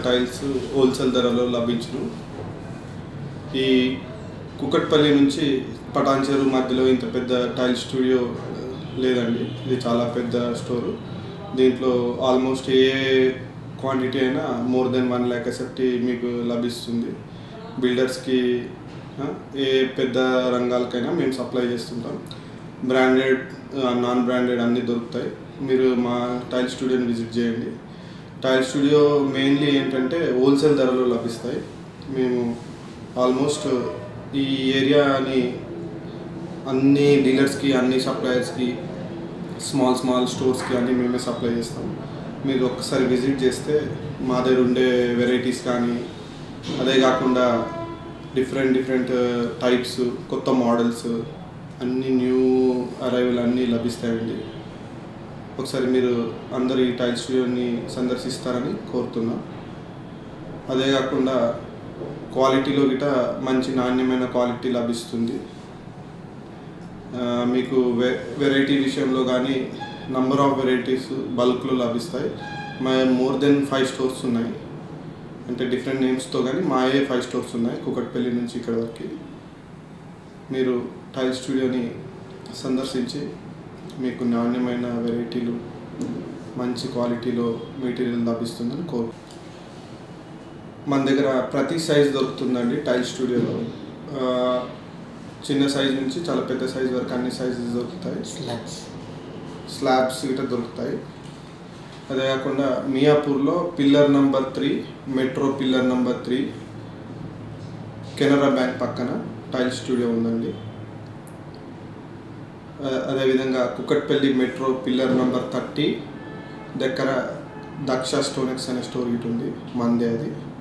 tiles wholesale ధరలో లభించును ఈ కుకట్పల్లి నుంచి పటాన్చెరు మధ్యలో ఇంత పెద్ద టైల్ స్టూడియో లేదండి ఇది చాలా పెద్ద స్టోరు దీంట్లో ఆల్మోస్ట్ ఏ క్వాంటిటీ అయినా more than one lakh SFT మీకు లభిస్తుంది బిల్డర్స్కి ఆ, ఏ పెద్ద రంగాలకైనా మేము సప్లై చేస్తుంటాం బ్రాండెడ్ నాన్ బ్రాండెడ్ అన్నీ దొరుకుతాయి మీరు మా టైల్ స్టూడియోని విజిట్ చేయండి టైల్ స్టూడియో మెయిన్లీ ఏంటంటే హోల్సేల్ ధరలో లభిస్తాయి మేము ఆల్మోస్ట్ ఈ ఏరియాని అన్ని డీలర్స్కి అన్ని సప్లయర్స్కి స్మాల్ స్మాల్ స్టోర్స్కి అన్ని మేమే సప్లై చేస్తాం మీరు ఒక్కసారి విజిట్ చేస్తే మా దగ్గర ఉండే వెరైటీస్ కానీ అదే కాకుండా డిఫరెంట్ డిఫరెంట్ టైప్స్ కొత్త మోడల్స్ అన్ని న్యూ అరైవల్ అన్నీ లభిస్తాయండి ఒకసారి మీరు అందరు ఈ టైల్ స్టూడియోని సందర్శిస్తారని కోరుతున్నాం అదే కాకుండా క్వాలిటీలో గిట మంచి నాణ్యమైన క్వాలిటీ లభిస్తుంది ఆ, మీకు వె వెరైటీ విషయంలో కానీ నంబర్ ఆఫ్ వెరైటీస్ బల్క్లో లభిస్తాయి మా మోర్ దెన్ ఫైవ్ స్టోర్స్ ఉన్నాయి అంటే డిఫరెంట్ నేమ్స్తో కానీ మాయే ఫైవ్ స్టోర్స్ ఉన్నాయి కుకట్పల్లి నుంచి ఇక్కడ వరకు మీరు టైల్ స్టూడియోని సందర్శించి మీకు నాణ్యమైన వెరైటీలు మంచి క్వాలిటీలో మెటీరియల్ లభిస్తుందని కోరు మన దగ్గర ప్రతి సైజ్ దొరుకుతుందండి టైల్ స్టూడియోలో ఆ, చిన్న సైజ్ నుంచి చాలా పెద్ద సైజ్ వరకు అన్ని సైజెస్ దొరుకుతాయి స్లాబ్స్ స్లాబ్స్ ఇట్లా దొరుకుతాయి అదే కాకుండా మియాపూర్లో pillar number three metro pillar number three Canara Bank పక్కన టైల్ స్టూడియో ఉందండి ఆ, అదేవిధంగా Kukatpally metro pillar number thirty దగ్గర దక్ష స్టోనెక్స్ అనే స్టోర్ ఇటు ఉంది మందే అది